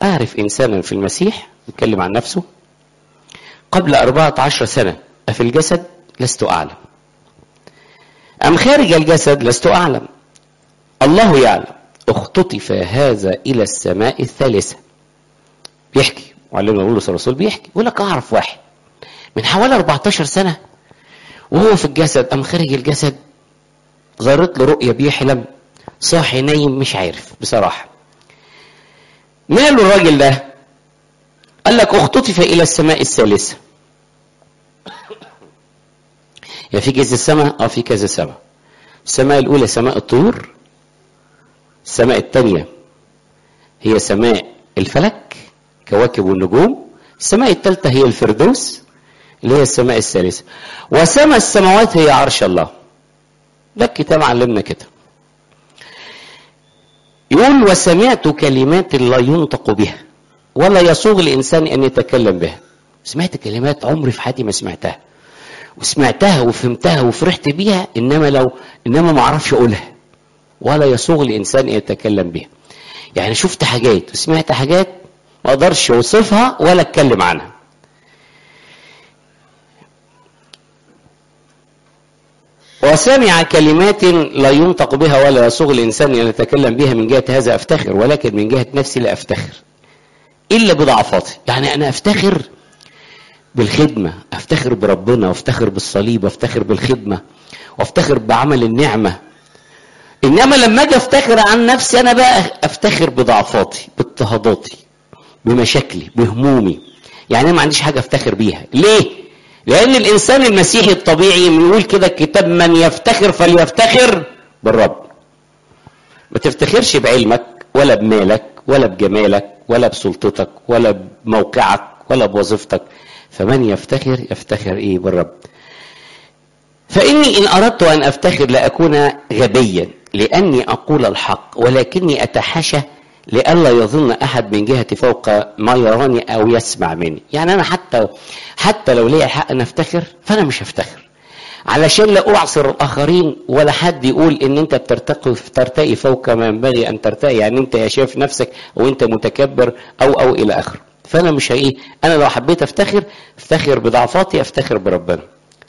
أعرف إنسانا في المسيح يتكلم عن نفسه قبل أربعة عشر سنة أفي الجسد لست أعلم أم خارج الجسد لست أعلم الله يعلم اختطف هذا إلى السماء الثالثة بيحكي معلمنا بولس الرسول بيحكي يقول لك أعرف واحد من حوالي 14 سنة وهو في الجسد أم خارج الجسد ظهرت له رؤية بيحلم صاحي نايم مش عارف بصراحة ماله الراجل ده قال لك اختطف إلى السماء الثالثة يا في كذا سماء اه في كذا سماء السماء الأولى سماء الطيور السماء الثانية هي سماء الفلك كواكب والنجوم السماء الثالثة هي الفردوس اللي هي السماء الثالثة وسماء السماوات هي عرش الله ده الكتاب علمنا كده يقول وسمعت كلمات لا ينطق بها ولا يصوغ الإنسان أن يتكلم بها سمعت كلمات عمري في حياتي ما سمعتها وسمعتها وفهمتها وفرحت بيها انما لو انما ما اعرفش اقولها ولا يسوغ الانسان ان يتكلم بها يعني شفت حاجات وسمعت حاجات ما اقدرش اوصفها ولا اتكلم عنها وسمع كلمات لا ينطق بها ولا يسوغ الانسان ان يتكلم بها من جهه هذا افتخر ولكن من جهه نفسي لا افتخر الا بضعفاتي يعني انا افتخر بالخدمة افتخر بربنا وافتخر بالصليب وافتخر بالخدمة وافتخر بعمل النعمة انما لما اجي افتخر عن نفسي انا بقى افتخر بضعفاتي باضطهاداتي بمشاكلي بهمومي يعني انا ما عنديش حاجة افتخر بيها ليه لان الانسان المسيحي الطبيعي بيقول كده الكتاب من يفتخر فليفتخر بالرب ما تفتخرش بعلمك ولا بمالك ولا بجمالك ولا بسلطتك ولا بموقعك ولا بوظيفتك فمن يفتخر يفتخر ايه بالرب فاني ان اردت ان افتخر لاكون غبيا لاني اقول الحق ولكني اتحاشى لئلا يظن احد من جهتي فوق ما يراني او يسمع مني يعني انا حتى حتى لو لي الحق ان افتخر فانا مش هفتخر علشان لا اعصر الاخرين ولا حد يقول ان انت بترتقي ترتقي فوق ما ينبغي ان ترتقي يعني انت يا شايف نفسك وانت متكبر او او الى اخره فانا مش ايه انا لو حبيت افتخر افتخر بضعفاتي افتخر بربنا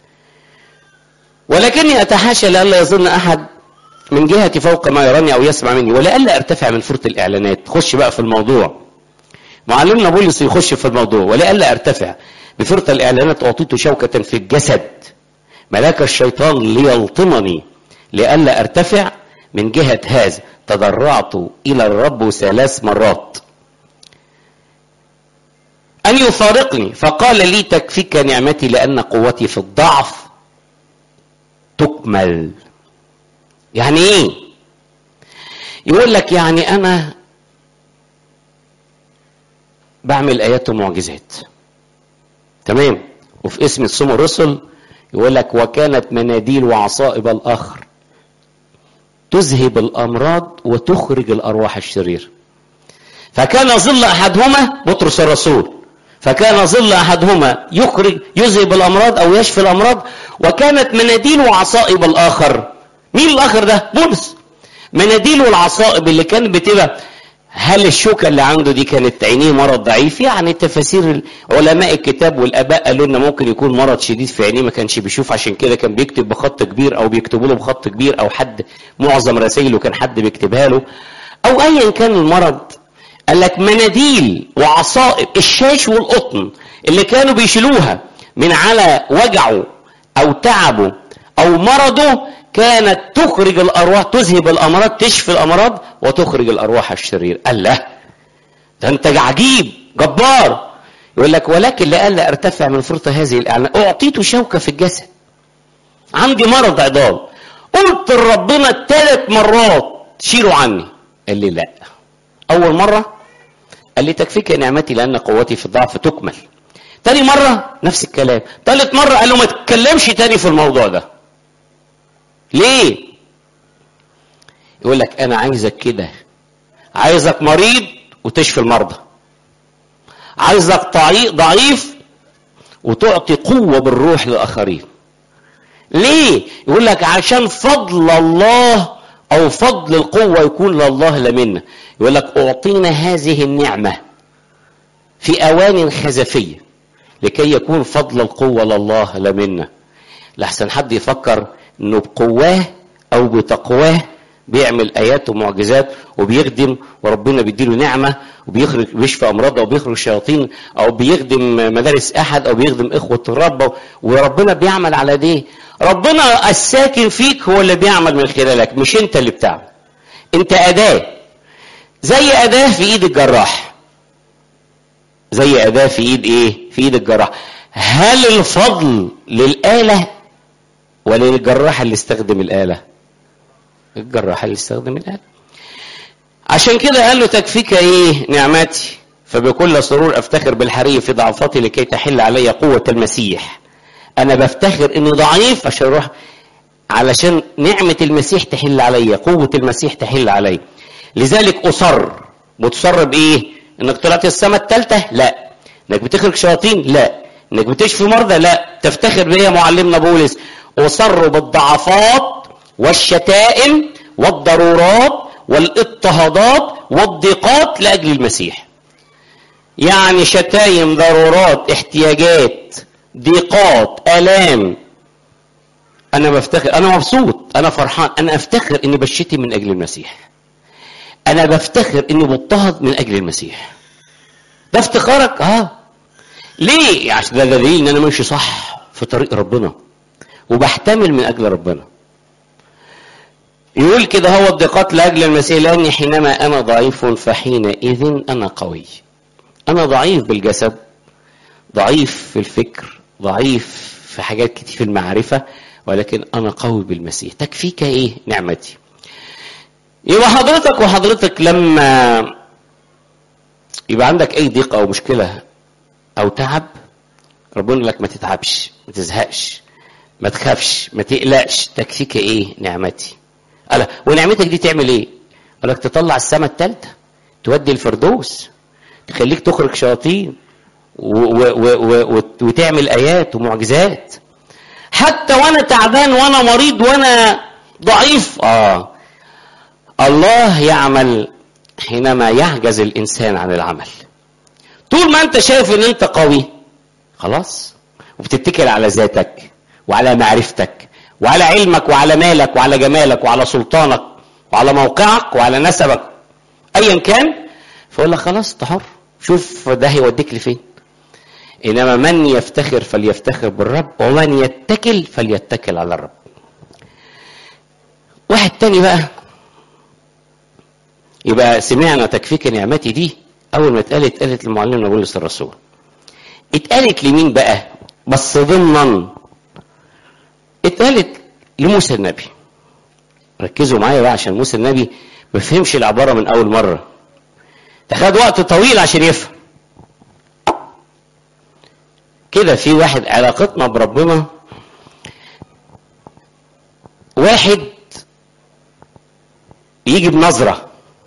ولكني اتحاشى لئلا يظن احد من جهتي فوق ما يراني او يسمع مني ولئلا ارتفع من فرط الاعلانات خش بقى في الموضوع معلمنا بولس يخش في الموضوع ولئلا ارتفع بفرط الاعلانات اعطيت شوكه في الجسد ملاك الشيطان ليلطمني لئلا ارتفع من جهه هذا تضرعت الى الرب ثلاث مرات أن يفارقني فقال لي تكفيك نعمتي لأن قوتي في الضعف تكمل يعني إيه يقول لك يعني أنا بعمل آيات ومعجزات تمام وفي اسم الصوم الرسل يقول لك وكانت مناديل وعصائب الآخر تذهب الأمراض وتخرج الأرواح الشريرة فكان ظل أحدهما بطرس الرسول فكان ظل احدهما يخرج يذهب الامراض او يشفي الامراض وكانت مناديل وعصائب الاخر مين الاخر ده بولس مناديل والعصائب اللي كانت بتبقى هل الشوكه اللي عنده دي كانت عينيه مرض ضعيف يعني تفاسير علماء الكتاب والاباء قالوا لنا ممكن يكون مرض شديد في عينيه ما كانش بيشوف عشان كده كان بيكتب بخط كبير او بيكتبوا له بخط كبير او حد معظم رسائله كان حد بيكتبها له او ايا كان المرض قال لك مناديل وعصائب الشاش والقطن اللي كانوا بيشيلوها من على وجعه او تعبه او مرضه كانت تخرج الارواح تذهب الامراض تشفي الامراض وتخرج الارواح الشرير قال لا ده انت عجيب جبار يقول لك ولكن لئلا ارتفع من فرط هذه الاعلان اعطيت شوكه في الجسد عندي مرض عضال قلت لربنا ثلاث مرات شيلوا عني قال لي لا اول مره قال لي تكفيك نعمتي لان قوتي في الضعف تكمل تاني مرة نفس الكلام تالت مرة قال له ما تتكلمش تاني في الموضوع ده ليه يقول لك انا عايزك كده عايزك مريض وتشفي المرضى عايزك ضعيف وتعطي قوة بالروح للآخرين ليه يقول لك عشان فضل الله او فضل القوة يكون لله لا منا يقول لك اعطينا هذه النعمة في اوان خزفيه لكي يكون فضل القوه لله لا منا لحسن حد يفكر انه بقواه او بتقواه بيعمل ايات ومعجزات وبيخدم وربنا بيديله نعمه وبيخرج بيشفي امراض او بيخرج شياطين او بيخدم مدارس احد او بيخدم اخوه الرب وربنا بيعمل على دي ربنا الساكن فيك هو اللي بيعمل من خلالك مش انت اللي بتعمل انت اداه زي اداه في ايد الجراح زي اداه في ايد ايه في ايد الجراح هل الفضل للاله ولا للجراح اللي استخدم الاله الجراح اللي استخدم الآلة عشان كده قال له تكفيك ايه نعمتي فبكل سرور افتخر بالحري في ضعفاتي لكي تحل علي قوة المسيح انا بفتخر اني ضعيف عشان اروح علشان نعمة المسيح تحل علي قوة المسيح تحل علي لذلك اصر متصر بايه انك طلعت السماء الثالثة لا انك بتخرج شياطين لا انك بتشفي مرضى لا تفتخر بيه معلمنا بولس اصر بالضعفات والشتائم والضرورات والاضطهادات والضيقات لاجل المسيح يعني شتايم ضرورات احتياجات ضيقات الام انا بفتخر انا مبسوط انا فرحان انا افتخر اني بشتم من اجل المسيح انا بفتخر اني بضطهد من اجل المسيح ده افتخارك اه ليه عشان ده دليل ان انا ماشي صح في طريق ربنا وبحتمل من اجل ربنا يقول كده هو الضيقات لاجل المسيح لاني حينما انا ضعيف فحينئذ انا قوي انا ضعيف بالجسد ضعيف في الفكر ضعيف في حاجات كتير في المعرفه ولكن انا قوي بالمسيح تكفيك ايه نعمتي يبقى حضرتك وحضرتك لما يبقى عندك اي ضيق او مشكله او تعب ربنا يقول لك ما تتعبش ما تزهقش ما تخافش ما تقلقش تكفيك ايه نعمتي قال ونعمتك دي تعمل ايه قال لك تطلع السماء الثالثه تودي الفردوس تخليك تخرج شياطين و و و و وتعمل ايات ومعجزات حتى وانا تعبان وانا مريض وانا ضعيف اه الله يعمل حينما يعجز الانسان عن العمل طول ما انت شايف ان انت قوي خلاص وبتتكل على ذاتك وعلى معرفتك وعلى علمك وعلى مالك وعلى جمالك وعلى سلطانك وعلى موقعك وعلى نسبك ايا كان فيقول لك خلاص انت حر شوف ده هيوديك لفين انما من يفتخر فليفتخر بالرب ومن يتكل فليتكل على الرب واحد تاني بقى يبقى سمعنا تكفيك نعمتي دي اول ما اتقالت اتقالت لمعلمنا بولس الرسول اتقالت لمين بقى بس ضمنا اتقالت لموسى النبي ركزوا معايا بقى عشان موسى النبي ما فهمش العباره من اول مره ده خد وقت طويل عشان يفهم كده في واحد علاقتنا بربنا واحد يجي بنظره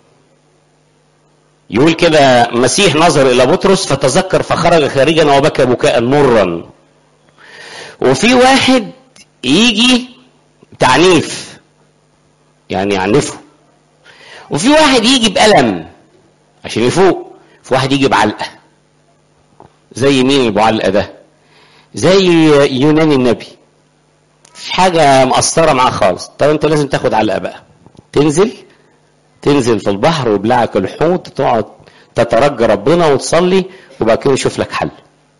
يقول كده مسيح نظر الى بطرس فتذكر فخرج خارجا وبكى بكاء مرا وفي واحد يجي تعنيف يعني يعنفه وفي واحد يجي بألم عشان يفوق في واحد يجي بعلقة زي مين ابو علقة ده زي يوناني النبي في حاجة مقصرة معاه خالص طب انت لازم تاخد علقة بقى تنزل تنزل في البحر ويبلعك الحوت تقعد تترجى ربنا وتصلي وبعد كده يشوف لك حل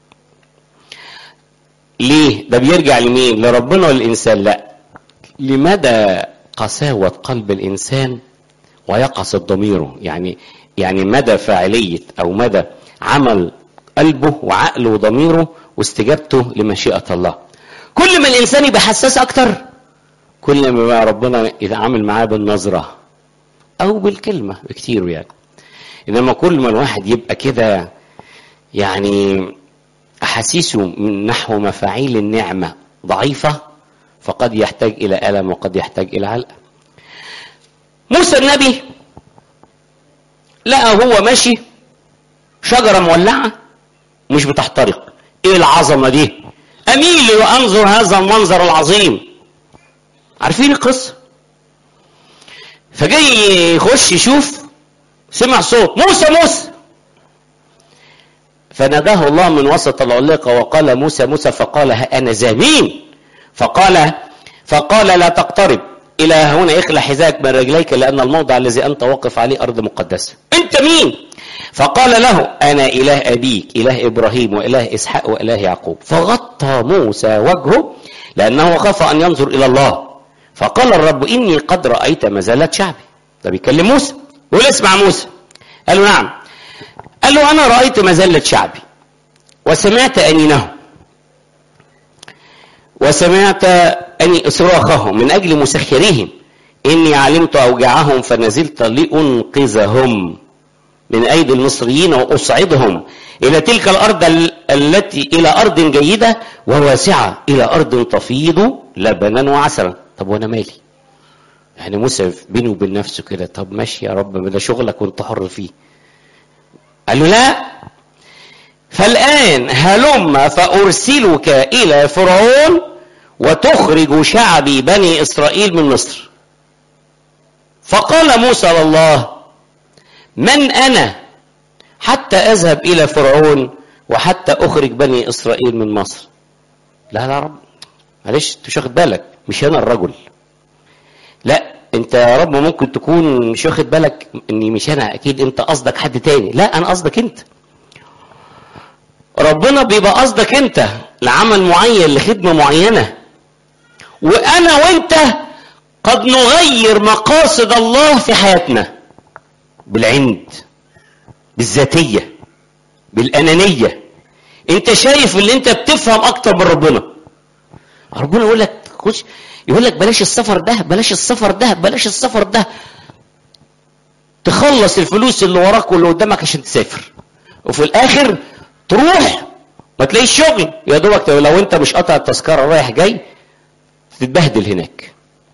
ليه ده بيرجع لمين لربنا والإنسان لا لمدى قساوة قلب الإنسان ويقص ضميره يعني يعني مدى فاعلية أو مدى عمل قلبه وعقله وضميره واستجابته لمشيئة الله كل ما الإنسان يبقى حساس أكتر كل ما بقى ربنا يتعامل معاه بالنظرة أو بالكلمة بكتير يعني إنما كل ما الواحد يبقى كده يعني أحاسيسه من نحو مفاعيل النعمة ضعيفة فقد يحتاج إلى ألم وقد يحتاج إلى علقة موسى النبي لقى هو ماشي شجرة مولعة مش بتحترق ايه العظمة دي اميلي وانظر هذا المنظر العظيم عارفين القصة فجاي يخش يشوف سمع صوت موسى موسى فناداه الله من وسط العليقة وقال موسى موسى فقال ها أنا زمين فقال فقال لا تقترب إلى هنا اخلع حذاءك من رجليك لأن الموضع الذي أنت واقف عليه أرض مقدسة أنت مين فقال له أنا إله أبيك إله إبراهيم وإله إسحاق وإله يعقوب فغطى موسى وجهه لأنه خاف أن ينظر إلى الله فقال الرب إني قد رأيت مزالة شعبي ده بيكلم موسى يقول اسمع موسى قال له نعم قال له أنا رأيت مزلة شعبي وسمعت أنينهم وسمعت أني صراخهم من أجل مسخريهم إني علمت أوجاعهم فنزلت لأنقذهم من أيدي المصريين وأصعدهم إلى تلك الأرض التي إلى أرض جيدة وواسعة إلى أرض تفيض لبنا وعسلا طب وأنا مالي يعني موسى بينه وبين نفسه كده طب ماشي يا رب ما ده شغلك وانت حر فيه قال له لا فالآن هلم فأرسلك إلى فرعون وتخرج شعبي بني إسرائيل من مصر فقال موسى لله من أنا حتى أذهب إلى فرعون وحتى أخرج بني إسرائيل من مصر لا لا رب معلش انت مش واخد بالك مش أنا الرجل لا انت يا رب ممكن تكون مش واخد بالك اني مش انا اكيد انت قصدك حد تاني لا انا قصدك انت ربنا بيبقى قصدك انت لعمل معين لخدمه معينه وانا وانت قد نغير مقاصد الله في حياتنا بالعند بالذاتيه بالانانيه انت شايف اللي انت بتفهم اكتر من ربنا ربنا يقول لك خش يقول لك بلاش السفر ده بلاش السفر ده بلاش السفر ده تخلص الفلوس اللي وراك واللي قدامك عشان تسافر وفي الاخر تروح ما تلاقيش شغل يا دوبك لو انت مش قاطع التذكره رايح جاي تتبهدل هناك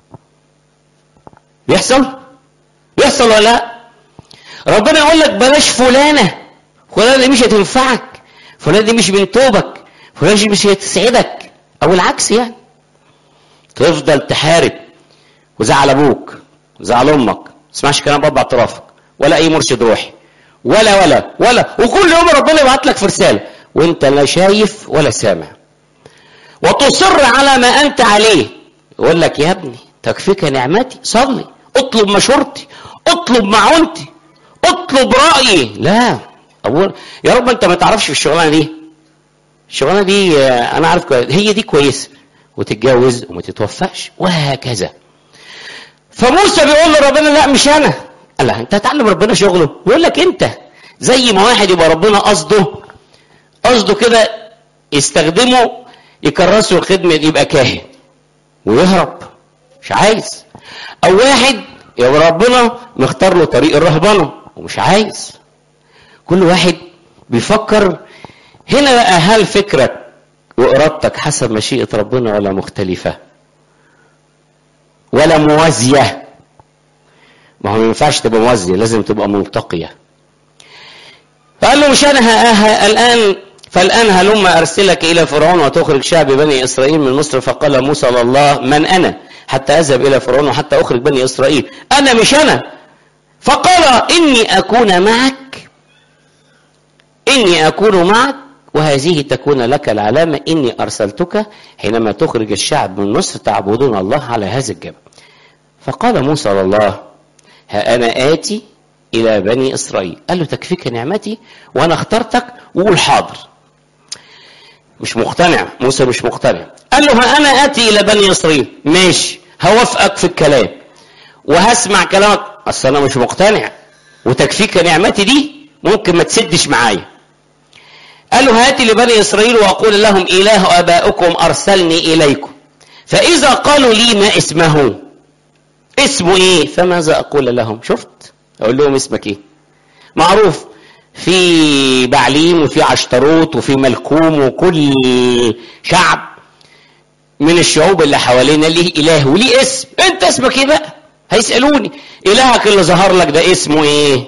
بيحصل بيحصل ولا لا ربنا يقول لك بلاش فلانه فلانه دي مش هتنفعك فلانه دي مش من توبك فلانه دي مش هتسعدك او العكس يعني تفضل تحارب وزعل ابوك وزعل امك ما تسمعش كلام بابا اعترافك ولا اي مرشد روحي ولا ولا ولا وكل يوم ربنا يبعت لك في رساله وانت لا شايف ولا سامع وتصر على ما انت عليه يقول لك يا ابني تكفيك نعمتي صلي اطلب مشورتي اطلب معونتي اطلب رايي لا أقول يا رب انت ما تعرفش في الشغلانه دي الشغلانه دي انا عارف كويس هي دي كويسه وتتجوز وما تتوفقش وهكذا فموسى بيقول لربنا لا مش انا قال لا انت هتعلم ربنا شغله يقول لك انت زي ما واحد يبقى ربنا قصده قصده كده يستخدمه يكرسه الخدمه يبقى كاهن ويهرب مش عايز او واحد يبقى ربنا مختار له طريق الرهبنه ومش عايز كل واحد بيفكر هنا بقى هل فكرك وإرادتك حسب مشيئة ربنا ولا مختلفة ولا موازية ما هو ما ينفعش تبقى موازية لازم تبقى ملتقية فقال له مش أنا الآن فالآن هلم أرسلك إلى فرعون وتخرج شعب بني إسرائيل من مصر فقال موسى لله من أنا حتى أذهب إلى فرعون وحتى أخرج بني إسرائيل أنا مش أنا فقال إني أكون معك إني أكون معك وهذه تكون لك العلامة إني أرسلتك حينما تخرج الشعب من مصر تعبدون الله على هذا الجبل فقال موسى لله ها أنا آتي إلى بني إسرائيل قال له تكفيك نعمتي وأنا اخترتك وقول حاضر مش مقتنع موسى مش مقتنع قال له ها أنا آتي إلى بني إسرائيل ماشي هوافقك في الكلام وهسمع كلامك أصل أنا مش مقتنع وتكفيك نعمتي دي ممكن ما تسدش معايا قال له هاتي لبني إسرائيل وأقول لهم إله آبائكم أرسلني إليكم فإذا قالوا لي ما اسمه اسمه إيه فماذا أقول لهم شفت أقول لهم اسمك إيه معروف في بعليم وفي عشتروت وفي ملكوم وكل شعب من الشعوب اللي حوالينا ليه إله وليه اسم أنت اسمك إيه بقى هيسألوني إلهك اللي ظهر لك ده اسمه إيه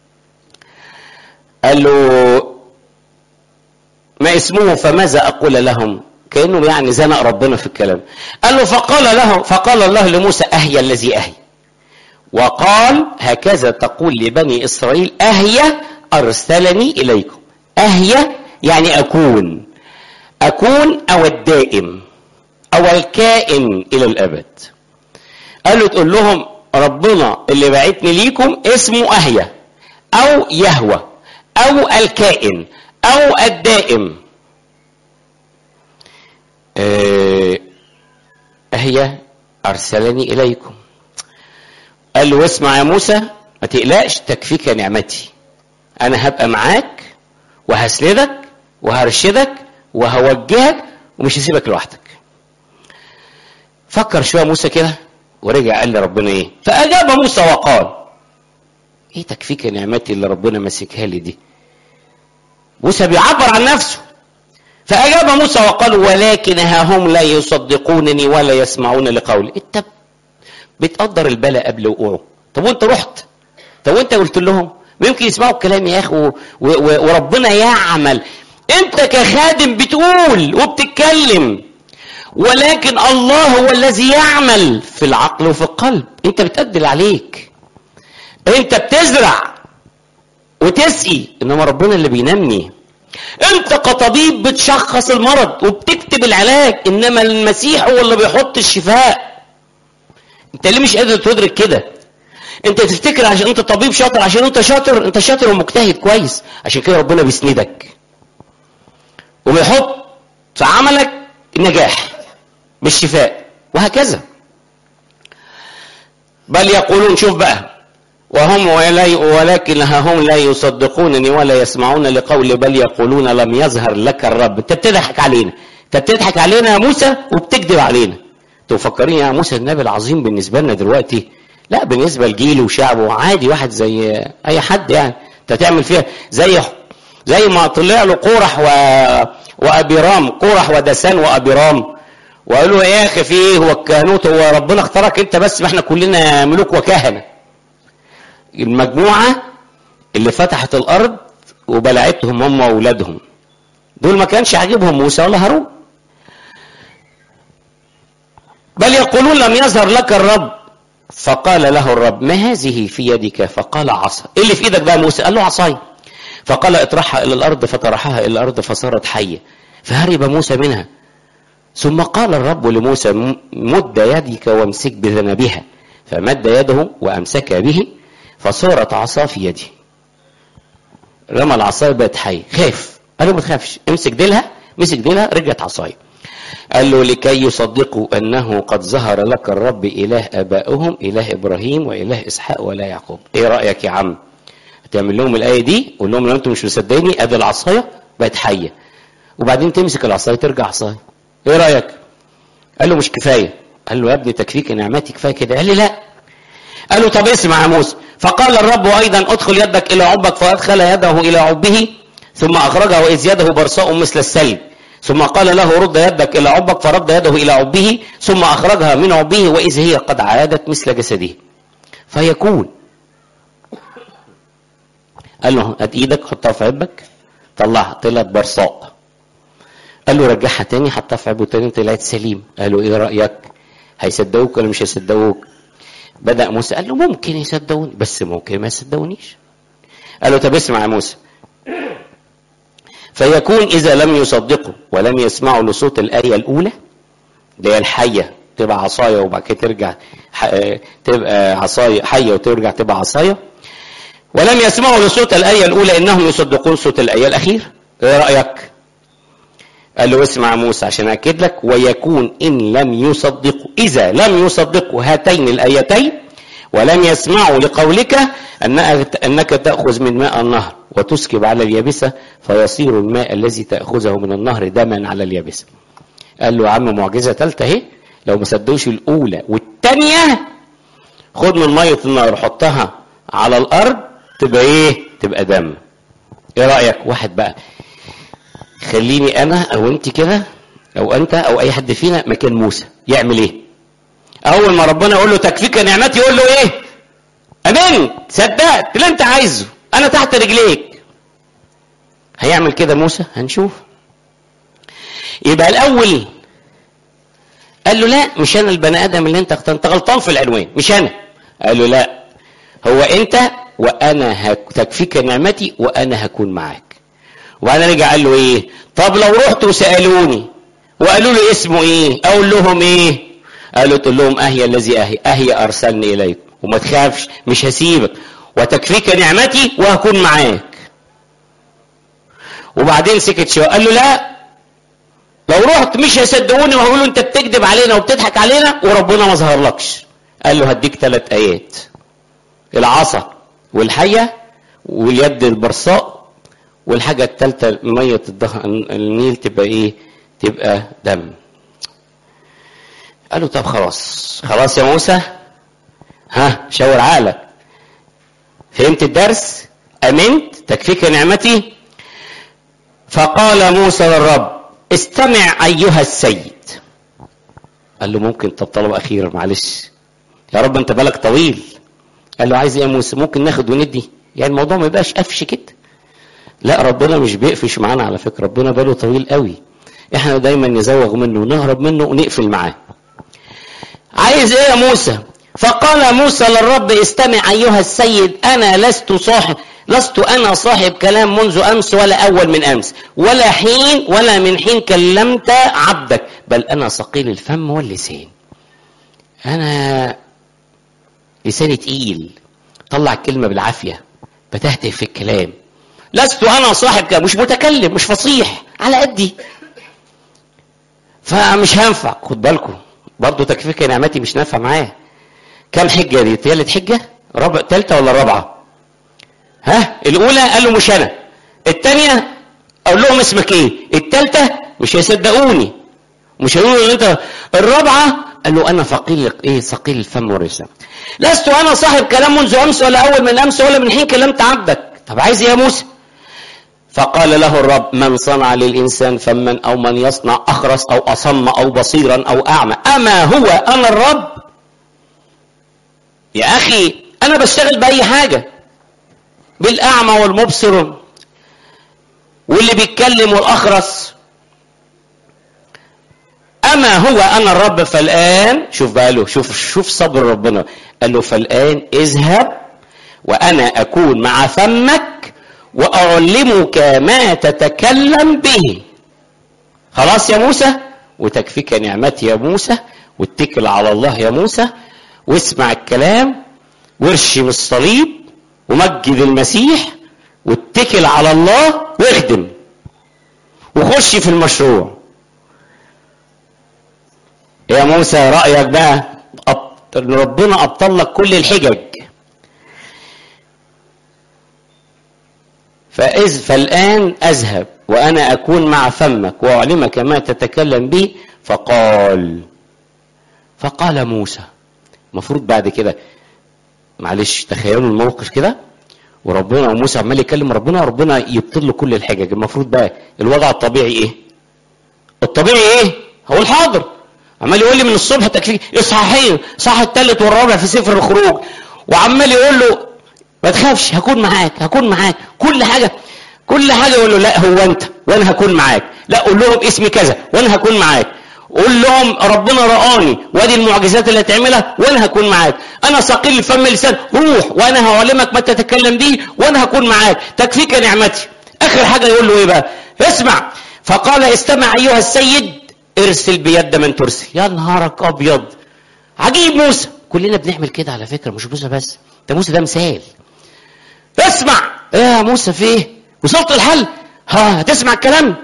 قال له ما اسمه فماذا أقول لهم كأنه يعني زنق ربنا في الكلام قال له فقال له فقال الله لموسى أهي الذي أهي وقال هكذا تقول لبني إسرائيل أهي أرسلني إليكم أهي يعني اكون اكون او الدائم او الكائن الى الابد قال له تقول لهم ربنا اللي بعتني ليكم اسمه اهيا او يهوى او الكائن او الدائم آه، اهيا ارسلني اليكم قال له اسمع يا موسى ما تقلقش تكفيك نعمتي انا هبقى معاك وهسندك وهرشدك وهوجهك ومش هسيبك لوحدك فكر شويه موسى كده ورجع قال لربنا ايه فاجاب موسى وقال ايه تكفيك نعمتي اللي ربنا ماسكها لي دي موسى بيعبر عن نفسه فاجاب موسى وقال ولكن ها هم لا يصدقونني ولا يسمعون لقولي انت بتقدر البلاء قبل وقوعه طب وانت رحت طب وانت قلت لهم ويمكن يسمعوا الكلام يا اخي و- و- وربنا يعمل انت كخادم بتقول وبتتكلم ولكن الله هو الذي يعمل في العقل وفي القلب انت بتأدي اللي عليك انت بتزرع وتسقي انما ربنا اللي بينمي انت كطبيب بتشخص المرض وبتكتب العلاج انما المسيح هو اللي بيحط الشفاء انت ليه مش قادر تدرك كده انت تفتكر عشان انت طبيب شاطر عشان انت شاطر انت شاطر ومجتهد كويس عشان كده ربنا بيسندك وبيحط في عملك النجاح بالشفاء وهكذا بل يقولون شوف بقى وهم ولا- ولكن ها هم لا يصدقونني ولا يسمعون لقولي بل يقولون لم يظهر لك الرب انت بتضحك علينا انت بتضحك علينا يا موسى وبتكذب علينا انتوا مفكرين يا موسى النبي العظيم بالنسبه لنا دلوقتي لا بالنسبه لجيله وشعبه عادي واحد زي اي حد يعني انت تعمل فيها زي زي ما طلع له قورح و... وابيرام قورح ودسان وابيرام وقالوا يا اخي في ايه هو الكهنوت هو ربنا اختارك انت بس ما احنا كلنا ملوك وكهنه المجموعه اللي فتحت الارض وبلعتهم هم واولادهم دول ما كانش عاجبهم موسى ولا هارون بل يقولون لم يظهر لك الرب فقال له الرب ما هذه في يدك فقال عصا ايه اللي في ايدك بقى موسى قال له عصاي فقال اطرحها الى الارض فطرحها الى الارض فصارت حيه فهرب موسى منها ثم قال الرب لموسى م- مد يدك وامسك بذنبها فمد يده وامسك به فصارت عصا في يدي رمى العصايه بقت حيه خاف قال له ما تخافش امسك ديلها مسك ديلها رجعت عصايه قال له لكي يصدقوا انه قد ظهر لك الرب اله ابائهم اله ابراهيم واله اسحاق ولا يعقوب ايه رايك يا عم تعمل لهم الايه دي قول لهم لو انتم مش مصدقيني ادي العصايه بقت حيه وبعدين تمسك العصايه ترجع عصايه ايه رايك قال له مش كفايه قال له يا ابني تكفيك نعمتي كفايه كده قال لي لا قال له طب اسمع يا موسى فقال الرب ايضا ادخل يدك الى عبك فادخل يده الى عبه ثم اخرجه واذ يده برصاء مثل السلب ثم قال له رد يدك الى عبك فرد يده الى عبه ثم اخرجها من عبه واذ هي قد عادت مثل جسده فيكون قال له هات ايدك حطها في عبك طلعها طلعت برصاء قال له رجعها تاني حطها في عبه تاني طلعت سليم قال له ايه رايك هيصدقوك ولا مش هيصدقوك بدا موسى قال له ممكن يصدقوني بس ممكن ما يصدقونيش قال له طب اسمع يا موسى فيكون اذا لم يصدقوا ولم يسمعوا لصوت الايه الاولى اللي هي الحيه تبقى عصايه وبعد كده ترجع ح- تبقى عصايه حيه وترجع تبقى عصايه ولم يسمعوا لصوت الايه الاولى انهم يصدقون صوت الايه الاخيره ايه رايك قال له اسمع يا موسى عشان اكد لك ويكون ان لم يصدقوا اذا لم يصدقوا هاتين الايتين ولم يسمعوا لقولك أنك انك تاخذ من ماء النهر وتسكب على اليابسه فيصير الماء الذي تاخذه من النهر دما على اليابسه. قال له يا عم معجزه ثالثه اهي لو ما صدقوش الاولى والثانيه خد من ميه النهر حطها على الارض تبقى ايه؟ تبقى دم. ايه رايك؟ واحد بقى خليني انا او انت كده او انت او اي حد فينا مكان موسى يعمل ايه اول ما ربنا يقول له تكفيك نعمتي يقول له ايه امنت صدقت اللي انت عايزه انا تحت رجليك هيعمل كده موسى هنشوف يبقى الاول قال له لا مش انا البني ادم اللي انت اخترت انت غلطان في العنوان مش انا قال له لا هو انت وانا هك- تكفيك نعمتي وانا هكون معاك وبعدين رجع قال له ايه طب لو رحت وسالوني وقالوا لي اسمه ايه اقول لهم ايه قالوا تقول لهم اهي الذي اهي اهي ارسلني اليكم وما تخافش مش هسيبك وتكفيك نعمتي وهكون معاك وبعدين سكت شويه قال له لا لو رحت مش هيصدقوني وهيقولوا انت بتكذب علينا وبتضحك علينا وربنا ما ظهرلكش قال له هديك ثلاث ايات العصا والحيه واليد البرصاء والحاجه الثالثه ميه النيل تبقى ايه تبقى دم قال له طب خلاص خلاص يا موسى ها شاور عقلك فهمت الدرس امنت تكفيك نعمتي فقال موسى للرب استمع ايها السيد قال له ممكن طب طلب اخير معلش يا رب انت بالك طويل قال له عايز ايه يا موسى ممكن ناخد وندي يعني الموضوع ما يبقاش قفش كده لا ربنا مش بيقفش معانا على فكره ربنا باله طويل قوي احنا دايما نزوغ منه ونهرب منه ونقفل معاه عايز ايه يا موسى فقال موسى للرب استمع ايها السيد انا لست صاحب لست انا صاحب كلام منذ امس ولا اول من امس ولا حين ولا من حين كلمت عبدك بل انا ثقيل الفم واللسان انا لساني تقيل طلع الكلمه بالعافيه بتهتف في الكلام لست انا صاحب كلام مش متكلم مش فصيح على قدي فمش هينفع خد بالكم برضه تكفيك نعمتي مش نافعه معاه كم حجه دي ثالث حجه رابع ثالثه ولا رابعه ها الاولى قال له مش انا الثانيه اقول لهم اسمك ايه الثالثه مش هيصدقوني مش هيقولوا ان انت الرابعه قال له انا ثقيل ايه ثقيل الفم واللسان لست انا صاحب كلام منذ امس ولا اول من امس ولا من حين كلمت عبدك طب عايز ايه يا موسى فقال له الرب من صنع للإنسان فمن أو من يصنع أخرس أو أصم أو بصيرا أو أعمى أما هو أنا الرب يا أخي أنا بشتغل بأي حاجة بالأعمى والمبصر واللي بيتكلم والأخرس أما هو أنا الرب فالآن شوف بقى له شوف شوف صبر ربنا قال له فالآن اذهب وأنا أكون مع فمك وأعلمك ما تتكلم به خلاص يا موسى وتكفيك نعمتي يا موسى واتكل على الله يا موسى واسمع الكلام وارشم الصليب ومجد المسيح واتكل على الله واخدم وخش في المشروع يا موسى رأيك بقى ربنا أبطل لك كل الحجج فإذ فالآن أذهب وأنا أكون مع فمك وأعلمك ما تتكلم به فقال فقال موسى المفروض بعد كده معلش تخيلوا الموقف كده وربنا وموسى عمال يكلم ربنا وربنا يبطل له كل الحجج المفروض بقى الوضع الطبيعي ايه الطبيعي ايه هو الحاضر عمال يقول لي من الصبح تكفيك اصحاحين صح الثالث والرابع في سفر الخروج وعمال يقول له ما تخافش هكون معاك هكون معاك كل حاجه كل حاجه يقول له لا هو انت وانا هكون معاك لا قول لهم اسمي كذا وانا هكون معاك قول لهم ربنا رآني وادي المعجزات اللي هتعملها وانا هكون معاك انا ثقيل الفم لسان روح وانا هعلمك ما تتكلم به وانا هكون معاك تكفيك نعمتي اخر حاجه يقول له ايه بقى اسمع فقال استمع ايها السيد ارسل بيد من ترسل يا نهارك ابيض عجيب موسى كلنا بنعمل كده على فكره مش موسى بس ده موسى ده مثال اسمع ايه يا موسى في ايه وصلت الحل ها هتسمع الكلام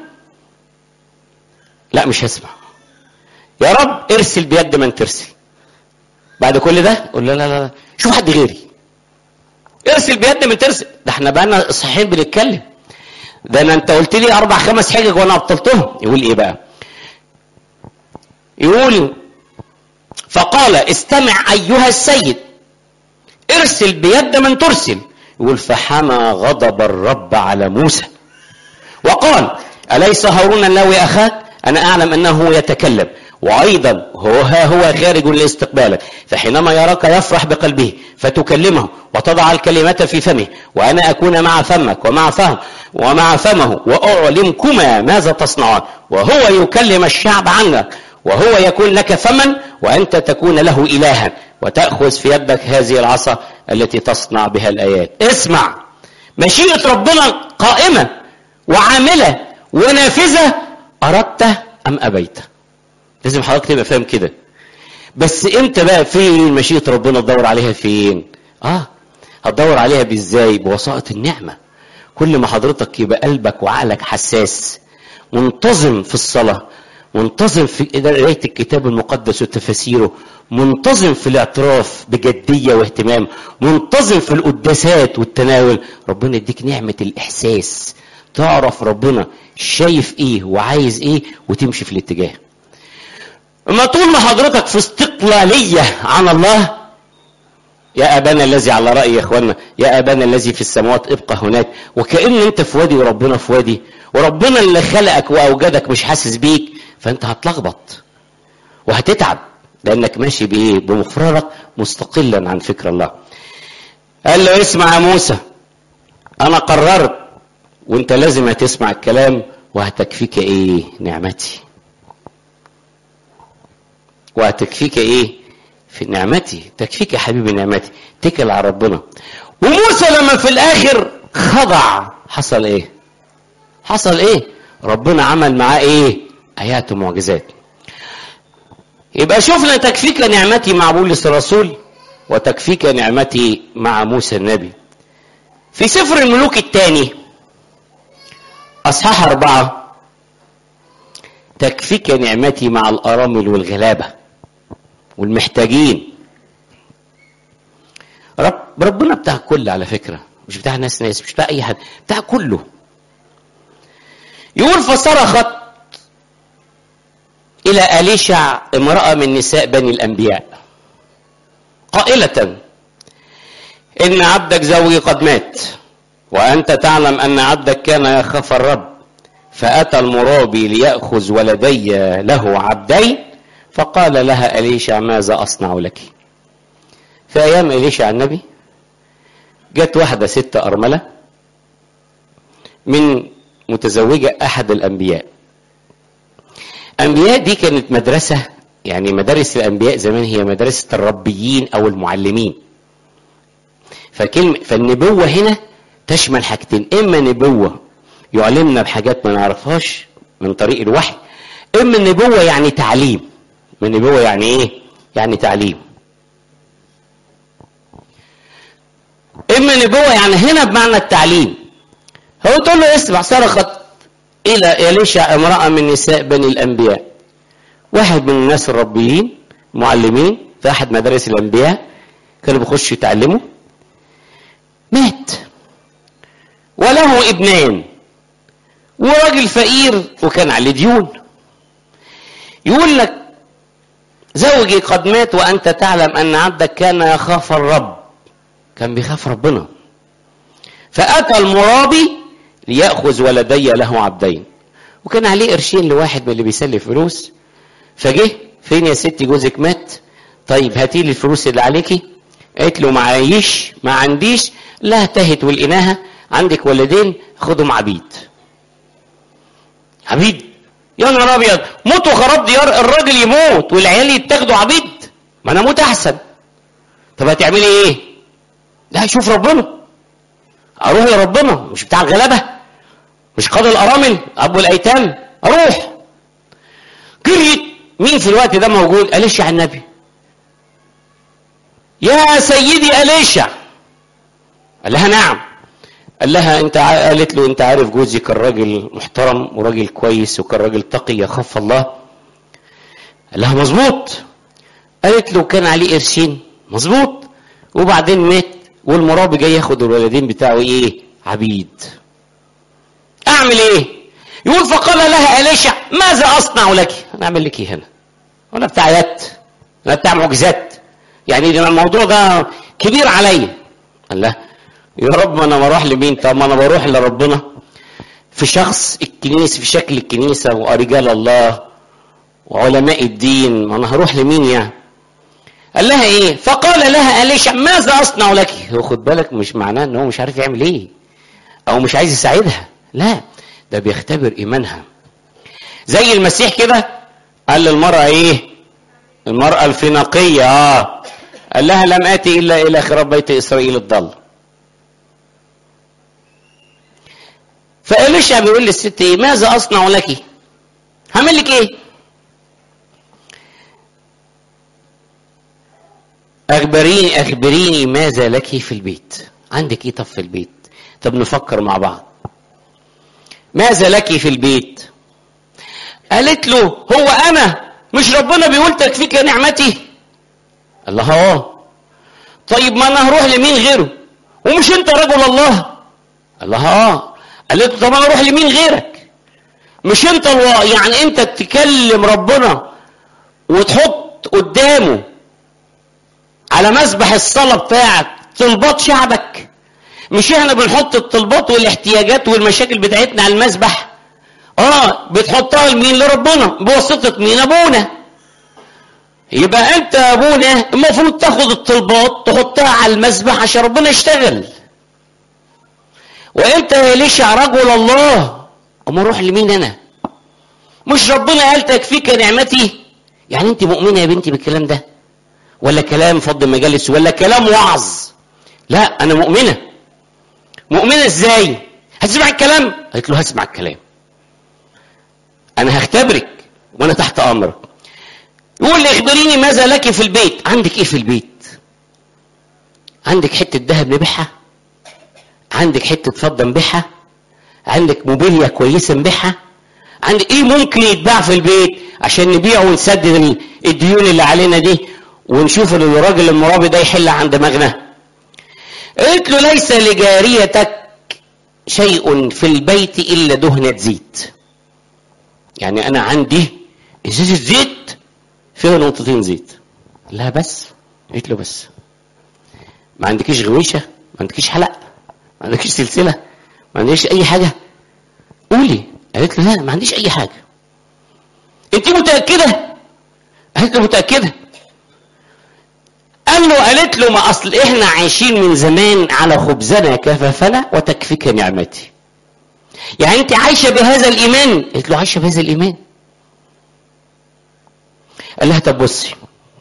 لا مش هسمع يا رب ارسل بيد من ترسل بعد كل ده قول لا لا لا شوف حد غيري ارسل بيد من ترسل ده احنا بقالنا صحيحين بنتكلم ده انا انت قلت لي اربع خمس حجج وانا ابطلتهم يقول ايه بقى يقول فقال استمع ايها السيد ارسل بيد من ترسل يقول فحمى غضب الرب على موسى وقال أليس هارون اللاوي أخاك أنا أعلم أنه يتكلم وأيضا هو ها هو خارج لاستقبالك فحينما يراك يفرح بقلبه فتكلمه وتضع الكلمات في فمه وأنا أكون مع فمك ومع فهم ومع فمه وأعلمكما ماذا تصنعان وهو يكلم الشعب عنك وهو يكون لك فما وأنت تكون له إلها وتأخذ في يدك هذه العصا التي تصنع بها الآيات اسمع مشيئة ربنا قائمة وعامله ونافذه اردت ام ابيت لازم حضرتك تبقى فاهم كده بس امتى بقى فين مشيئه ربنا تدور عليها فين اه هتدور عليها بازاي بوسائط النعمه كل ما حضرتك يبقى قلبك وعقلك حساس منتظم في الصلاه منتظم في قرايه الكتاب المقدس وتفاسيره منتظم في الاعتراف بجديه واهتمام منتظم في القداسات والتناول ربنا يديك نعمه الاحساس تعرف ربنا شايف ايه وعايز ايه وتمشي في الاتجاه اما طول ما حضرتك في استقلاليه عن الله يا ابانا الذي على راي يا اخوانا يا ابانا الذي في السماوات ابقى هناك وكان انت في وادي وربنا في وادي وربنا اللي خلقك واوجدك مش حاسس بيك فانت هتلخبط وهتتعب لانك ماشي بايه بمفردك مستقلا عن فكر الله قال له اسمع يا موسى انا قررت وانت لازم هتسمع الكلام وهتكفيك ايه نعمتي وهتكفيك ايه في نعمتي تكفيك يا حبيبي نعمتي اتكل على ربنا وموسى لما في الاخر خضع حصل ايه حصل ايه ربنا عمل معاه ايه ايات ومعجزات يبقى شفنا تكفيك نعمتي مع بولس الرسول وتكفيك نعمتي مع موسى النبي في سفر الملوك الثاني اصحاح اربعه تكفيك نعمتي مع الارامل والغلابه والمحتاجين رب ربنا بتاع الكل على فكره مش بتاع ناس ناس مش بتاع اي حد بتاع كله يقول فصرخت الى اليشع امراه من نساء بني الانبياء قائله ان عبدك زوجي قد مات وانت تعلم ان عبدك كان يخاف الرب فاتى المرابي لياخذ ولدي له عبدين فقال لها اليشع ماذا اصنع لك في ايام اليشع النبي جت واحده ست ارمله من متزوجه احد الانبياء انبياء دي كانت مدرسه يعني مدارس الانبياء زمان هي مدرسه الربيين او المعلمين فكلمه فالنبوه هنا تشمل حاجتين اما نبوه يعلمنا بحاجات ما نعرفهاش من طريق الوحي اما النبوه يعني تعليم من نبوه يعني ايه يعني تعليم اما نبوه يعني هنا بمعنى التعليم هو تقول له اسمع صرخت الى اليشع امراه من نساء بني الانبياء واحد من الناس الربيين معلمين في احد مدارس الانبياء كانوا بيخشوا يتعلموا مات وله ابنان وراجل فقير وكان عليه ديون يقول لك زوجي قد مات وانت تعلم ان عبدك كان يخاف الرب كان بيخاف ربنا فاتى المرابي لياخذ ولدي له عبدين وكان عليه قرشين لواحد من اللي بيسلف فلوس فجه فين يا ستي جوزك مات طيب هاتي لي الفلوس اللي عليكي قالت له معيش ما عنديش لا تهت ولقيناها عندك ولدين خدهم عبيد عبيد يا نهار ابيض موتوا خراب ديار الراجل يموت والعيال يتاخدوا عبيد ما انا اموت احسن طب هتعملي ايه لا شوف ربنا اروح لربنا مش بتاع الغلابه مش قاضي الارامل ابو الايتام اروح جريت مين في الوقت ده موجود اليشع النبي يا سيدي اليشع قال لها نعم قال لها انت ع- قالت له انت عارف جوزي كان راجل محترم وراجل كويس وكان راجل تقي يخاف الله قال لها مظبوط قالت له كان عليه قرشين مظبوط وبعدين مات والمرابي جاي ياخد الولدين بتاعه ايه عبيد اعمل ايه يقول فقال لها اليشع ماذا اصنع لك انا اعمل لك ايه هنا انا بتاع يد انا بتاع معجزات يعني ده الموضوع ده كبير عليا قال لها يا رب ما انا بروح لمين طب ما انا بروح لربنا في شخص الكنيسه في شكل الكنيسه ورجال الله وعلماء الدين ما انا هروح لمين يعني قال لها ايه فقال لها اليشع ماذا اصنع لك هو خد بالك مش معناه ان هو مش عارف يعمل ايه او مش عايز يساعدها لا ده بيختبر ايمانها زي المسيح كده قال للمرأة ايه المرأة الفينيقية اه قال لها لم آتي إلا إلى خراب بيت إسرائيل الضل فإليشع بيقول للست ايه ماذا اصنع لك هعمل لك ايه اخبريني اخبريني ماذا لك في البيت عندك ايه طب في البيت طب نفكر مع بعض ماذا لك في البيت قالت له هو انا مش ربنا بيقول تكفيك نعمتي الله اه طيب ما انا هروح لمين غيره ومش انت رجل الله الله اه قالت له طب انا اروح لمين غيرك مش انت الو... يعني انت تكلم ربنا وتحط قدامه على مسبح الصلاه بتاعك طلبات شعبك مش احنا بنحط الطلبات والاحتياجات والمشاكل بتاعتنا على المسبح اه بتحطها لمين لربنا بواسطه مين ابونا يبقى انت يا ابونا المفروض تاخد الطلبات تحطها على المسبح عشان ربنا يشتغل وانت يا ليشع رجل الله اما اروح لمين انا مش ربنا قال تكفيك نعمتي يعني انت مؤمنه يا بنتي بالكلام ده ولا كلام فض مجالس ولا كلام وعظ لا انا مؤمنه مؤمنه ازاي هتسمع الكلام قالت له هسمع الكلام انا هختبرك وانا تحت امرك يقول لي اخبريني ماذا لك في البيت عندك ايه في البيت عندك حته ذهب نبيعها عندك حته فضه نبيعها عندك موبيليا كويسه نبيعها عندك ايه ممكن يتباع في البيت عشان نبيعه ونسدد الديون اللي علينا دي ونشوف ان الراجل المرابي ده يحل عن دماغنا قلت له ليس لجاريتك شيء في البيت الا دهنه زيت يعني انا عندي ازازه زيت فيها نقطتين زيت لا بس قلت له بس ما عندكيش غويشه ما عندكيش حلق ما عندكيش سلسله ما عندكيش اي حاجه قولي قالت له لا ما عنديش اي حاجه انت متاكده قالت له متاكده قال له قالت له ما اصل احنا عايشين من زمان على خبزنا كفافنا وتكفيك نعمتي يعني انت عايشه بهذا الايمان قالت له عايشه بهذا الايمان قال لها طب بصي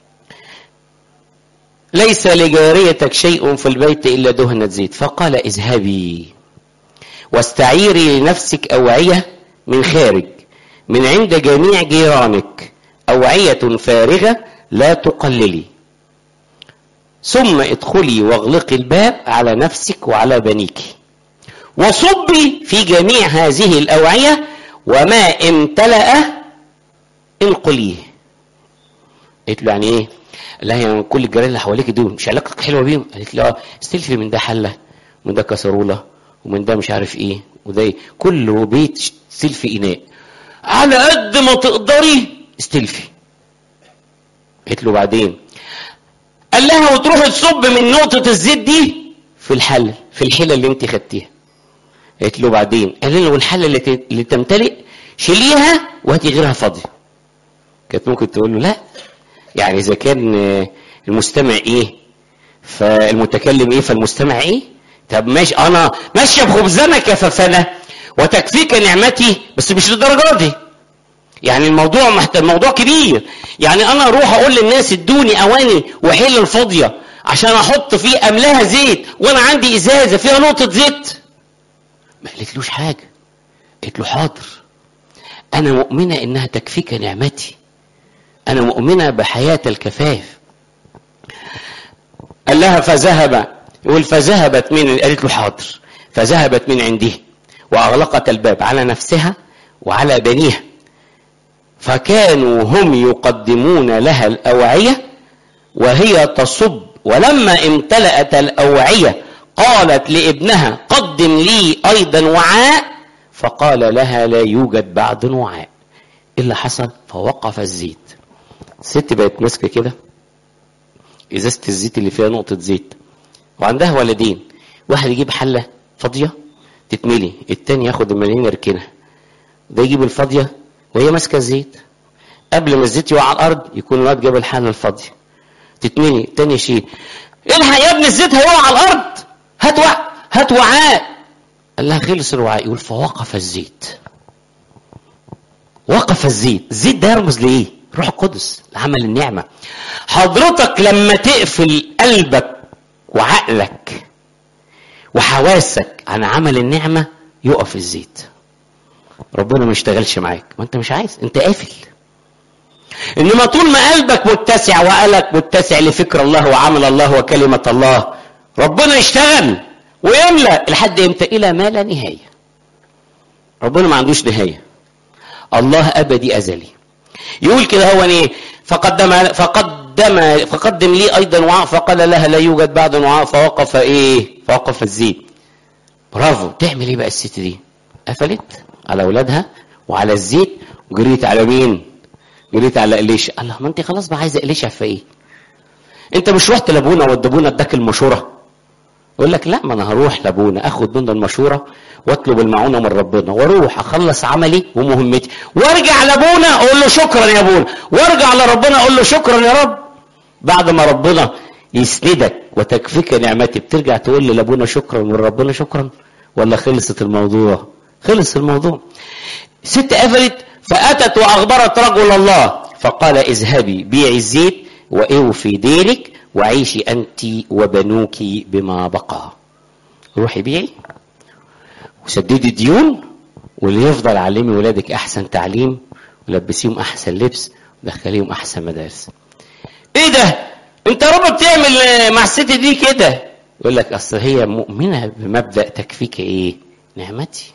ليس لجاريتك شيء في البيت الا دهنة زيت فقال اذهبي واستعيري لنفسك اوعيه من خارج من عند جميع جيرانك اوعيه فارغه لا تقللي ثم ادخلي واغلقي الباب على نفسك وعلى بنيك وصبي في جميع هذه الاوعيه وما امتلأ انقليه قلت له يعني ايه؟ قال لها يعني كل الجيران اللي حواليك دول مش علاقتك حلوه بيهم؟ قالت له اه استلفي من ده حله ومن ده كسروله ومن ده مش عارف ايه وده ايه كل بيت استلفي اناء على قد ما تقدري استلفي قلت له بعدين قال لها وتروحي تصب من نقطة الزيت دي في الحلة في الحلة اللي انت خدتيها قالت له بعدين قال له والحلة اللي, ت... اللي تمتلئ شيليها وهاتي غيرها فاضية كانت ممكن تقول له لا يعني اذا كان المستمع ايه فالمتكلم ايه فالمستمع ايه طب ماشي انا ماشيه بخبزنا كففنا وتكفيك نعمتي بس مش للدرجه دي يعني الموضوع محت... الموضوع كبير يعني انا اروح اقول للناس ادوني اواني وحل الفاضيه عشان احط فيه املاها زيت وانا عندي ازازه فيها نقطه زيت ما قالتلوش حاجه قالت له حاضر انا مؤمنه انها تكفيك نعمتي انا مؤمنه بحياه الكفاف قال لها فذهب يقول فذهبت من قالت له حاضر فذهبت من عنده واغلقت الباب على نفسها وعلى بنيها فكانوا هم يقدمون لها الأوعية وهي تصب ولما امتلأت الأوعية قالت لابنها قدم لي أيضا وعاء فقال لها لا يوجد بعد وعاء إيه اللي حصل فوقف الزيت الست بقت ماسكة كده إزازة الزيت اللي فيها نقطة زيت وعندها ولدين واحد يجيب حلة فاضية تتملي التاني ياخد المليين يركنها ده يجيب الفاضية وهي ماسكه الزيت قبل ما الزيت يقع على الارض يكون الواد جاب الحله الفاضيه تتمني تاني يشيل الحق يا ابني الزيت هيقع على الارض هات وع... هات وعاء قال لها خلص الوعاء يقول فوقف الزيت وقف الزيت الزيت ده يرمز لايه روح القدس لعمل النعمه حضرتك لما تقفل قلبك وعقلك وحواسك عن عمل النعمه يقف الزيت ربنا ما يشتغلش معاك ما انت مش عايز انت قافل انما طول ما قلبك متسع وقلبك متسع لفكر الله وعمل الله وكلمة الله ربنا يشتغل ويملأ لحد امتى الى ما لا نهاية ربنا ما عندوش نهاية الله ابدي ازلي يقول كده هو ايه فقدم فقدم فقدم لي ايضا وعاء فقال لها لا يوجد بعد وعاء فوقف ايه فوقف الزيت برافو تعمل ايه بقى الست دي قفلت على اولادها وعلى الزيت وجريت على مين جريت على إليشا الله ما انت خلاص بقى عايزه إليشا في ايه انت مش رحت لابونا ودابونا اداك المشوره يقول لك لا ما انا هروح لابونا اخد منه المشوره واطلب المعونه من ربنا واروح اخلص عملي ومهمتي وارجع لابونا اقول له شكرا يا ابونا وارجع لربنا اقول له شكرا يا رب بعد ما ربنا يسندك وتكفيك نعمتي بترجع تقول لابونا شكرا من ربنا شكرا ولا خلصت الموضوع خلص الموضوع ست قفلت فأتت وأخبرت رجل الله فقال اذهبي بيعي الزيت وأوفي دينك وعيشي أنت وبنوك بما بقى روحي بيعي وسددي الديون واللي يفضل علمي ولادك أحسن تعليم ولبسيهم أحسن لبس ودخليهم أحسن مدارس إيه ده؟ أنت يا رب بتعمل مع الست دي كده يقول لك أصل هي مؤمنة بمبدأ تكفيك إيه؟ نعمتي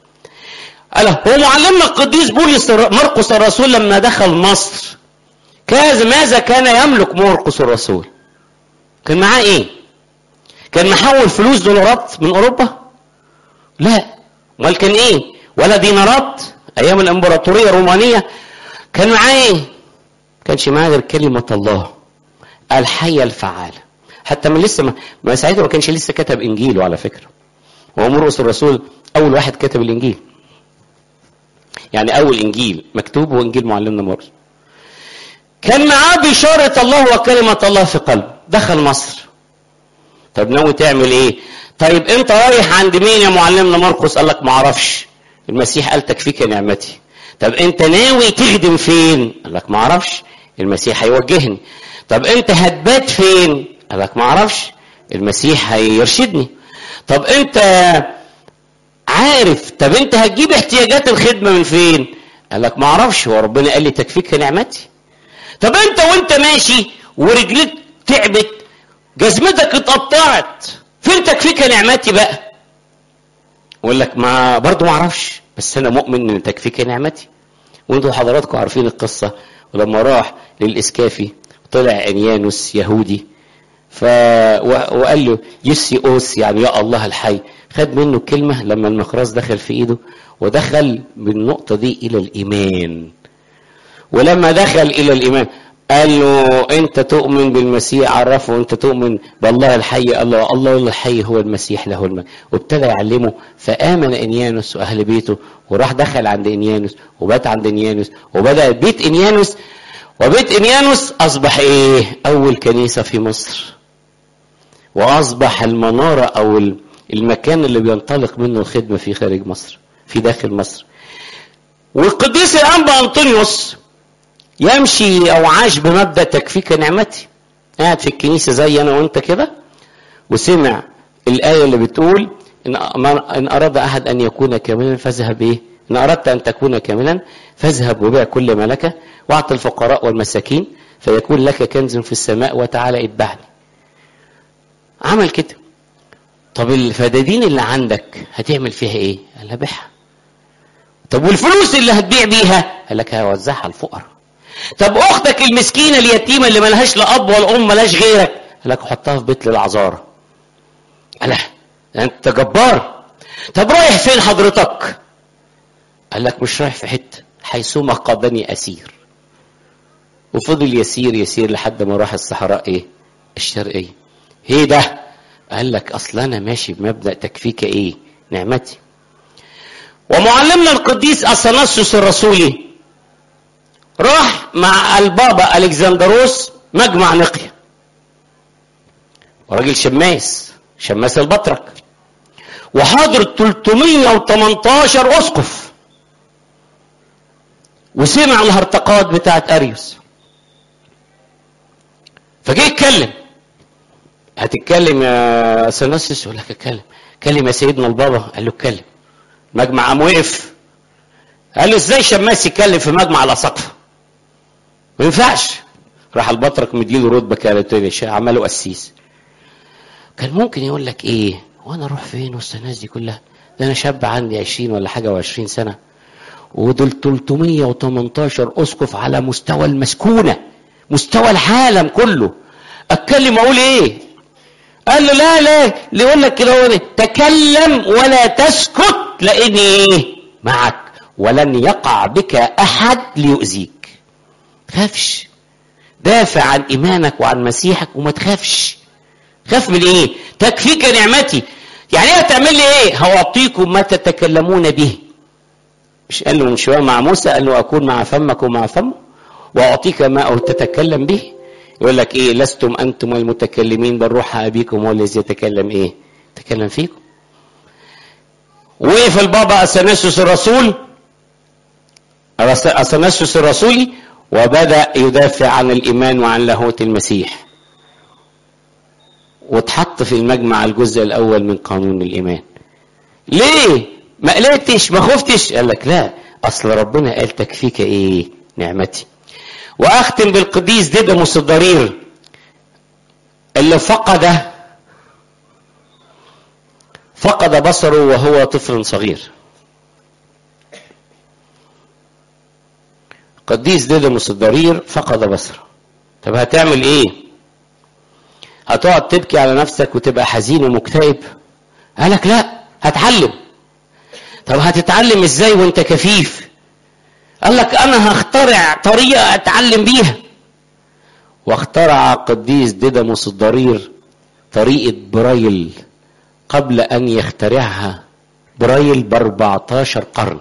قال هو معلمنا القديس بولس مرقس الرسول لما دخل مصر كاز ماذا كان يملك مرقس الرسول كان معاه ايه كان محول فلوس دولارات من اوروبا لا امال كان ايه ولا دينارات ايام الامبراطوريه الرومانيه كان معاه ايه كانش معاه غير كلمه الله الحيه الفعاله حتى من لسه ما, ما ساعتها ما كانش لسه كتب انجيله على فكره هو مرقس الرسول اول واحد كتب الانجيل يعني اول انجيل مكتوب هو انجيل معلمنا مرقس كان معاه بشارة الله وكلمة الله في قلبه دخل مصر طب ناوي تعمل ايه طيب انت رايح عند مين يا معلمنا مرقس قال لك ما اعرفش المسيح قال تكفيك نعمتي طب انت ناوي تخدم فين قال لك ما اعرفش المسيح هيوجهني طب انت هتبات فين قال لك ما اعرفش المسيح هيرشدني طب انت عارف طب انت هتجيب احتياجات الخدمه من فين قال لك ما اعرفش هو ربنا قال لي تكفيك نعمتي طب انت وانت ماشي ورجليك تعبت جزمتك اتقطعت فين تكفيك نعمتي بقى يقول لك ما برضه ما اعرفش بس انا مؤمن ان تكفيك نعمتي وانتوا حضراتكم عارفين القصه ولما راح للاسكافي طلع انيانوس يهودي ف وقال له يسي اوس يعني يا الله الحي خد منه كلمه لما المخراس دخل في ايده ودخل بالنقطه دي الى الايمان ولما دخل الى الايمان قال له انت تؤمن بالمسيح عرفه انت تؤمن بالله الحي قال له الله الحي هو المسيح له المجد وابتدى يعلمه فامن انيانوس واهل بيته وراح دخل عند انيانوس وبات عند انيانوس وبدا بيت انيانوس وبيت انيانوس اصبح ايه اول كنيسه في مصر واصبح المناره او المكان اللي بينطلق منه الخدمه في خارج مصر في داخل مصر والقديس الانبا انطونيوس يمشي او عاش بمبدا تكفيك نعمتي قاعد في الكنيسه زي انا وانت كده وسمع الايه اللي بتقول ان ان اراد احد ان يكون كاملا فاذهب ايه ان اردت ان تكون كاملا فاذهب وبيع كل ما لك واعط الفقراء والمساكين فيكون لك كنز في السماء وتعالى اتبعني عمل كده طب الفدادين اللي عندك هتعمل فيها ايه قال بيعها طب والفلوس اللي هتبيع بيها قال لك هوزعها على الفقراء طب اختك المسكينه اليتيمه اللي ملهاش لا اب ولا ام ملهاش غيرك قال لك حطها في بيت للعذارى قال انت جبار طب رايح فين حضرتك قال لك مش رايح في حته حيثما قادني اسير وفضل يسير يسير لحد ما راح الصحراء ايه الشرقيه ايه ده قال لك اصل انا ماشي بمبدا تكفيك ايه نعمتي ومعلمنا القديس اثناسيوس الرسولي راح مع البابا الكسندروس مجمع نقيا وراجل شماس شماس البطرك وحاضر 318 اسقف وسمع الهرطقات بتاعت اريوس فجه يتكلم هتتكلم يا اثناسيوس يقول لك اتكلم كلم يا سيدنا البابا قال له اتكلم مجمع قام وقف قال له ازاي شماس يتكلم في مجمع الاساقفه ما ينفعش راح البطرك مديله رتبه كانت عمله قسيس كان ممكن يقول لك ايه وانا اروح فين وسط الناس دي كلها ده انا شاب عندي 20 ولا حاجه و20 سنه ودول 318 اسقف على مستوى المسكونه مستوى العالم كله اتكلم اقول ايه قال له لا لا اللي يقول لك كده هو تكلم ولا تسكت لاني ايه معك ولن يقع بك احد ليؤذيك تخافش دافع عن ايمانك وعن مسيحك وما تخافش خاف من ايه تكفيك نعمتي يعني ايه هتعمل لي ايه هأعطيكم ما تتكلمون به مش قال له من شويه مع موسى قال له اكون مع فمك ومع فمه واعطيك ما تتكلم به يقول لك ايه لستم انتم المتكلمين بل روح ابيكم هو الذي يتكلم ايه يتكلم فيكم وقف البابا اثناسيوس الرسول اثناسيوس الرسولي وبدا يدافع عن الايمان وعن لاهوت المسيح واتحط في المجمع الجزء الاول من قانون الايمان ليه ما قلقتش ما خفتش قال لك لا اصل ربنا قال تكفيك ايه نعمتي واختم بالقديس ديدموس الضرير اللي فقد فقد بصره وهو طفل صغير قديس ديدموس الضرير فقد بصره طب هتعمل ايه هتقعد تبكي على نفسك وتبقى حزين ومكتئب قالك لا هتعلم طب هتتعلم ازاي وانت كفيف قال لك انا هخترع طريقه اتعلم بيها واخترع قديس ديدموس الضرير طريقه برايل قبل ان يخترعها برايل ب 14 قرن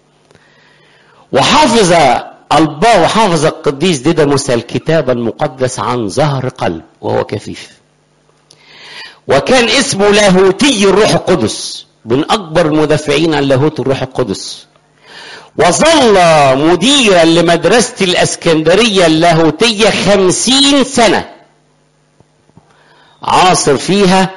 وحافظ البا وحافظ القديس ديدموس الكتاب المقدس عن ظهر قلب وهو كفيف وكان اسمه لاهوتي الروح القدس من اكبر المدافعين عن لاهوت الروح القدس وظل مديرا لمدرسة الاسكندرية اللاهوتية خمسين سنة عاصر فيها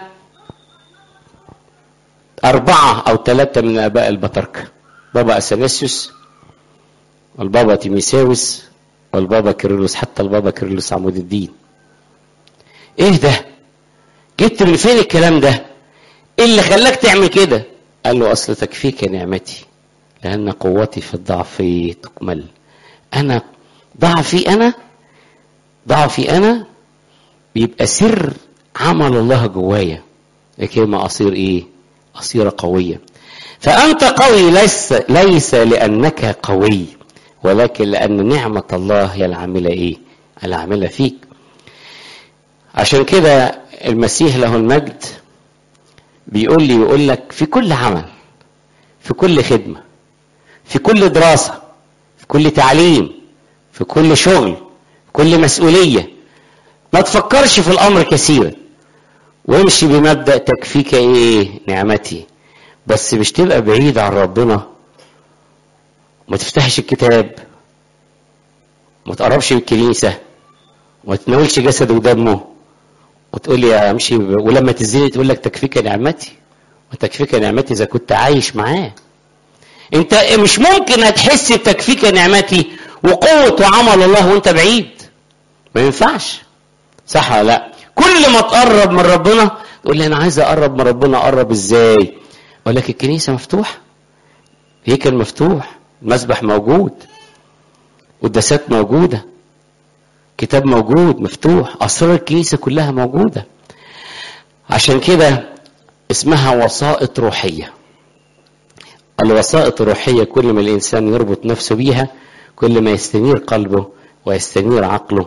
أربعة أو ثلاثة من آباء البطركة بابا أثناسيوس والبابا تيميساوس والبابا كيرلس حتى البابا كيرلس عمود الدين ايه ده جبت من فين الكلام ده ايه اللي خلاك تعمل كده قال له اصل تكفيك نعمتي لان قوتي في الضعف تكمل انا ضعفي انا ضعفي انا بيبقى سر عمل الله جوايا لكي ما اصير ايه اصير قويا فانت قوي ليس ليس لانك قوي ولكن لان نعمه الله هي العامله ايه العامله فيك عشان كده المسيح له المجد بيقول لي يقول لك في كل عمل في كل خدمة في كل دراسة في كل تعليم في كل شغل في كل مسؤولية ما تفكرش في الأمر كثيرا وامشي بمبدأ تكفيك ايه نعمتي بس مش تبقى بعيد عن ربنا ما تفتحش الكتاب ما تقربش من الكنيسة وما تناولش جسده ودمه وتقول لي امشي ولما تزني تقول لك تكفيك نعمتي وتكفيك نعمتي اذا كنت عايش معاه انت مش ممكن هتحس بتكفيك نعمتي وقوة وعمل الله وانت بعيد ما ينفعش صح ولا لا كل ما تقرب من ربنا تقول لي انا عايز اقرب من ربنا اقرب ازاي اقول لك الكنيسة مفتوحة هيكل مفتوح المسبح موجود قداسات موجوده كتاب موجود مفتوح اسرار الكنيسه كلها موجوده عشان كده اسمها وسائط روحيه الوسائط الروحيه كل ما الانسان يربط نفسه بيها كل ما يستنير قلبه ويستنير عقله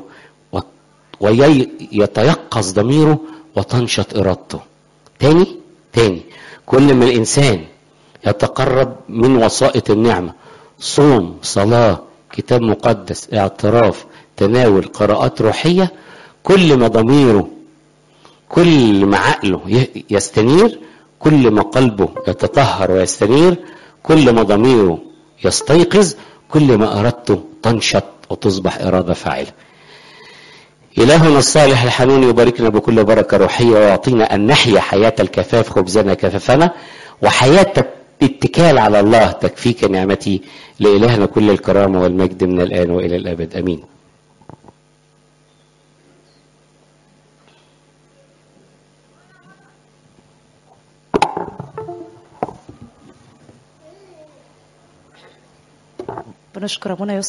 ويتيقظ ضميره وتنشط ارادته تاني تاني كل ما الانسان يتقرب من وسائط النعمه صوم صلاه كتاب مقدس اعتراف تناول قراءات روحية كل ما ضميره كل ما عقله يستنير كل ما قلبه يتطهر ويستنير كل ما ضميره يستيقظ كل ما إرادته تنشط وتصبح إرادة فاعلة إلهنا الصالح الحنون يباركنا بكل بركة روحية ويعطينا أن نحيا حياة الكفاف خبزنا كفافنا وحياة باتكال على الله تكفيك نعمتي لإلهنا كل الكرامة والمجد من الآن وإلى الأبد أمين بنشكر ابونا يوسف